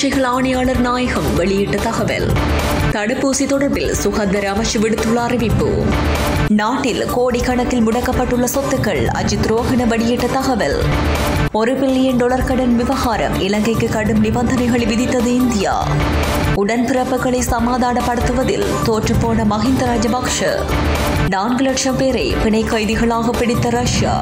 பரீட்சைகள் ஆணையாளர் நாயகம் வெளியிட்ட தகவல் தடுப்பூசி தொடர்பில் சுகாதார அமைச்சு விடுத்துள்ள அறிவிப்பு நாட்டில் கோடிக்கணக்கில் முடக்கப்பட்டுள்ள சொத்துக்கள் அஜித் ரோஹன வெளியிட்ட தகவல் ஒரு பில்லியன் டாலர் கடன் விவகாரம் இலங்கைக்கு கடும் நிபந்தனைகளை விதித்தது இந்தியா உடன்பிறப்புகளை சமாதானப்படுத்துவதில் தோற்றுப்போன மஹிந்த ராஜபக்ஷ நான்கு லட்சம் பேரை பிணை கைதிகளாக பிடித்த ரஷ்யா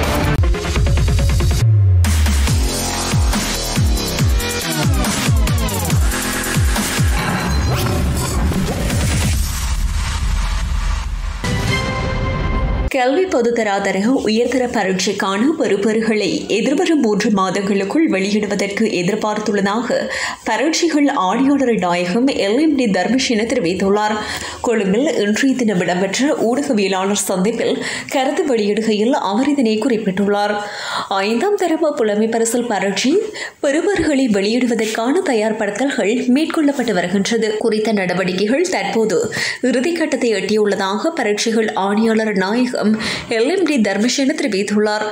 கல்வி பொதுத்தராதர உயர்தர பரீட்சைக்கான பெறுபேறுகளை எதிர்வரும் மூன்று மாதங்களுக்குள் வெளியிடுவதற்கு எதிர்பார்த்துள்ளதாக பரீட்சைகள் ஆணையாளர் நாயகம் எல் எம் டி தர்மஷின தெரிவித்துள்ளார் கொழும்பில் இன்றைய தினம் இடம்பெற்ற ஊடகவியலாளர் சந்திப்பில் கருத்து வெளியிடுகையில் அவர் இதனை குறிப்பிட்டுள்ளார் ஐந்தாம் தரப்பு புலமை பரிசல் பரீட்சை பெறுபேறுகளை வெளியிடுவதற்கான தயார்படுத்தல்கள் மேற்கொள்ளப்பட்டு வருகின்றது குறித்த நடவடிக்கைகள் தற்போது இறுதிக்கட்டத்தை எட்டியுள்ளதாக பரீட்சைகள் ஆணையாளர் நாயகம் எல்எம்டி தர்மசேன தெரிவித்துள்ளார்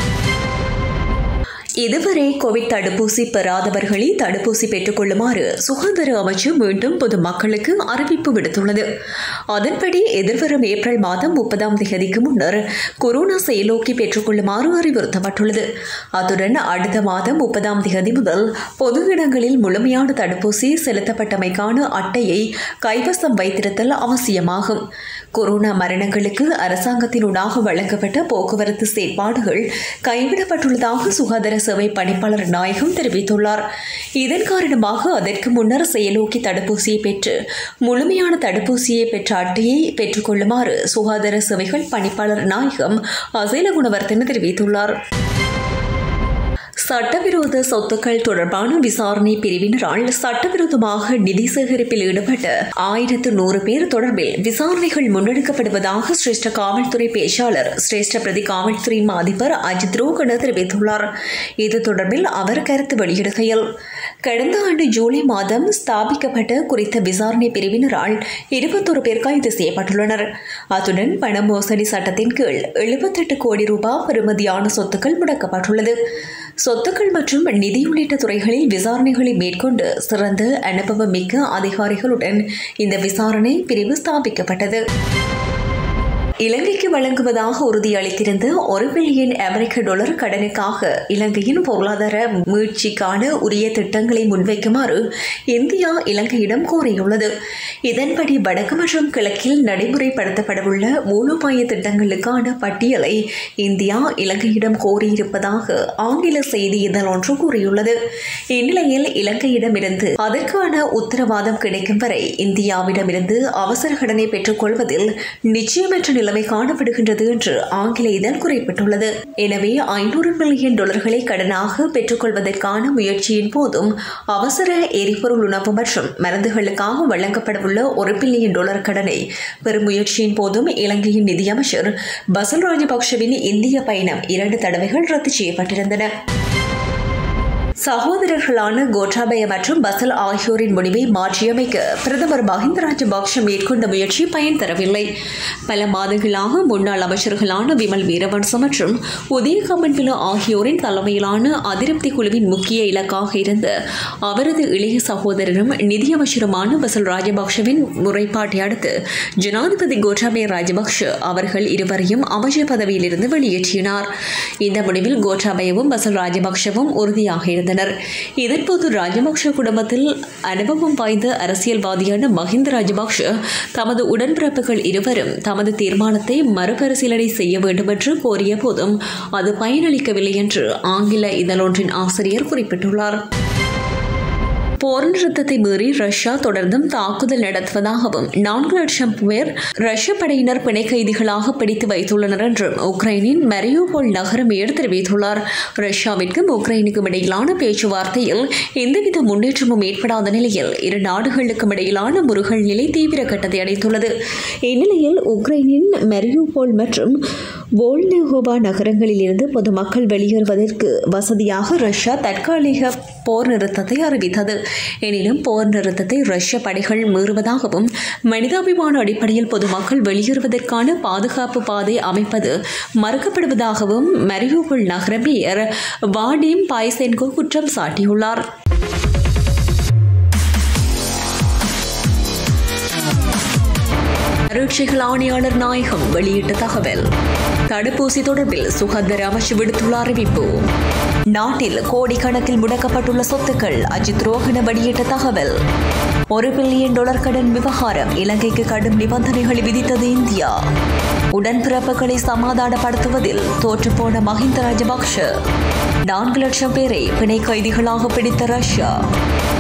இதுவரை கோவிட் தடுப்பூசி பெறாதவர்களை தடுப்பூசி பெற்றுக்கொள்ளுமாறு சுகாதார அமைச்சு மீண்டும் பொதுமக்களுக்கு அறிவிப்பு விடுத்துள்ளது அதன்படி எதிர்வரும் ஏப்ரல் மாதம் முப்பதாம் தேதிக்கு முன்னர் கொரோனா செயலோக்கி பெற்றுக்கொள்ளுமாறு அறிவுறுத்தப்பட்டுள்ளது அத்துடன் அடுத்த மாதம் முப்பதாம் தேதி முதல் பொது இடங்களில் முழுமையான தடுப்பூசி செலுத்தப்பட்டமைக்கான அட்டையை கைவசம் வைத்திருத்தல் அவசியமாகும் கொரோனா மரணங்களுக்கு அரசாங்கத்தினூடாக வழங்கப்பட்ட போக்குவரத்து செயற்பாடுகள் கைவிடப்பட்டுள்ளதாக சுகாதார சேவை பணிப்பாளர் நாயகம் தெரிவித்துள்ளார் இதன் காரணமாக அதற்கு முன்னர் செயலோக்கி தடுப்பூசியை பெற்று முழுமையான தடுப்பூசியை பெற்ற அட்டையை பெற்றுக்கொள்ளுமாறு சுகாதார சேவைகள் பணிப்பாளர் நாயகம் அசேல குணவர்த்தன தெரிவித்துள்ளார் சட்டவிரோத சொத்துக்கள் தொடர்பான விசாரணை பிரிவினரால் சட்டவிரோதமாக நிதி சேகரிப்பில் ஈடுபட்ட ஆயிரத்து நூறு பேர் தொடர்பில் விசாரணைகள் முன்னெடுக்கப்படுவதாக சிரேஷ்ட காவல்துறை பேச்சாளர் சிரேஷ்ட பிரதி காவல்துறை அதிபர் அஜித் ரோகன தெரிவித்துள்ளார் இது தொடர்பில் அவர் கருத்து வெளியிடுகையில் கடந்த ஆண்டு ஜூலை மாதம் ஸ்தாபிக்கப்பட்ட குறித்த விசாரணை பிரிவினரால் இருபத்தொரு பேர் கைது செய்யப்பட்டுள்ளனர் அத்துடன் பண மோசடி சட்டத்தின் கீழ் எழுபத்தெட்டு கோடி ரூபாய் பெறுமதியான சொத்துக்கள் முடக்கப்பட்டுள்ளது சொத்துக்கள் மற்றும் நிதி உள்ளிட்ட துறைகளில் விசாரணைகளை மேற்கொண்டு சிறந்த அனுபவம் மிக்க அதிகாரிகளுடன் இந்த விசாரணை பிரிவு ஸ்தாபிக்கப்பட்டது இலங்கைக்கு வழங்குவதாக உறுதியளித்திருந்த ஒரு பில்லியன் அமெரிக்க டாலர் கடனுக்காக இலங்கையின் பொருளாதார மீட்சிக்கான உரிய திட்டங்களை முன்வைக்குமாறு இந்தியா இலங்கையிடம் கோரியுள்ளது இதன்படி வடக்கு மற்றும் கிழக்கில் நடைமுறைப்படுத்தப்படவுள்ள மூலோபாய திட்டங்களுக்கான பட்டியலை இந்தியா இலங்கையிடம் கோரியிருப்பதாக ஆங்கில செய்தி இதழ் ஒன்று கூறியுள்ளது இந்நிலையில் இலங்கையிடமிருந்து அதற்கான உத்தரவாதம் கிடைக்கும் வரை இந்தியாவிடமிருந்து அவசர கடனை பெற்றுக்கொள்வதில் நிச்சயமற்ற நிலை நிலைமை காணப்படுகின்றது என்று ஆங்கில இதழ் குறிப்பிட்டுள்ளது எனவே ஐநூறு மில்லியன் டாலர்களை கடனாக பெற்றுக்கொள்வதற்கான முயற்சியின் போதும் அவசர எரிபொருள் உணவு மற்றும் மருந்துகளுக்காக வழங்கப்படவுள்ள ஒரு பில்லியன் டாலர் கடனை பெரும் முயற்சியின் போதும் இலங்கையின் நிதியமைச்சர் பசல் ராஜபக்ஷவின் இந்திய பயணம் இரண்டு தடவைகள் ரத்து செய்யப்பட்டிருந்தன சகோதரர்களான கோட்டாபய மற்றும் பசல் ஆகியோரின் முடிவை மாற்றியமைக்க பிரதமர் மஹிந்த ராஜபக்ஷ மேற்கொண்ட முயற்சி பயன் தரவில்லை பல மாதங்களாக முன்னாள் அமைச்சர்களான விமல் வீரவன்ச மற்றும் உதய கமன்பில ஆகியோரின் தலைமையிலான அதிருப்தி குழுவின் முக்கிய இலக்காக இருந்த அவரது இளைய சகோதரரும் நிதியமைச்சருமான பசல் ராஜபக்ஷவின் முறைப்பாட்டை அடுத்து ஜனாதிபதி கோட்டாபய ராஜபக்ஷ அவர்கள் இருவரையும் அமைச்சர் பதவியிலிருந்து வெளியேற்றினார் இந்த முடிவில் கோட்டாபயவும் பசல் ராஜபக்ஷவும் உறுதியாக இருந்தனர் இருந்தனர் இதன்போது ராஜபக்ஷ குடும்பத்தில் அனுபவம் வாய்ந்த அரசியல்வாதியான மஹிந்த ராஜபக்ஷ தமது உடன்பிறப்புகள் இருவரும் தமது தீர்மானத்தை மறுபரிசீலனை செய்ய வேண்டும் என்று கோரிய போதும் அது பயனளிக்கவில்லை என்று ஆங்கில இதழொன்றின் ஆசிரியர் குறிப்பிட்டுள்ளார் போர் நிறுத்தத்தை மீறி ரஷ்யா தொடர்ந்தும் தாக்குதல் நடத்துவதாகவும் நான்கு லட்சம் பேர் ரஷ்ய படையினர் பிணை கைதிகளாக பிடித்து வைத்துள்ளனர் என்றும் உக்ரைனின் மெரியோபோல் நகர மேயர் தெரிவித்துள்ளார் ரஷ்யாவிற்கும் உக்ரைனுக்கும் இடையிலான பேச்சுவார்த்தையில் எந்தவித முன்னேற்றமும் ஏற்படாத நிலையில் இரு நாடுகளுக்கும் இடையிலான முருகல் நிலை தீவிர கட்டத்தை அடைந்துள்ளது இந்நிலையில் உக்ரைனின் மெரியோபோல் மற்றும் வோல்னெகோவா நகரங்களில் இருந்து பொதுமக்கள் வெளியேறுவதற்கு வசதியாக ரஷ்யா தற்காலிக போர் நிறுத்தத்தை அறிவித்தது எனினும் போர் நிறுத்தத்தை ரஷ்ய படைகள் மீறுவதாகவும் மனிதாபிமான அடிப்படையில் பொதுமக்கள் வெளியேறுவதற்கான பாதுகாப்பு பாதை அமைப்பது மறுக்கப்படுவதாகவும் மரியோபுல் நகர மேயர் வாடிம் பாய்சென்கோ குற்றம் சாட்டியுள்ளார் பரீட்சைகள் ஆணையாளர் நாயகம் வெளியிட்ட தகவல் தடுப்பூசி தொடர்பில் சுகாதார அமைச்சு விடுத்துள்ள அறிவிப்பு நாட்டில் கோடிக்கணக்கில் முடக்கப்பட்டுள்ள சொத்துக்கள் அஜித் ரோஹன வெளியிட்ட தகவல் ஒரு பில்லியன் டாலர் கடன் விவகாரம் இலங்கைக்கு கடும் நிபந்தனைகளை விதித்தது இந்தியா உடன்பிறப்புகளை சமாதானப்படுத்துவதில் தோற்றுப்போன மஹிந்த ராஜபக்ஷ நான்கு லட்சம் பேரை பிணை கைதிகளாக பிடித்த ரஷ்யா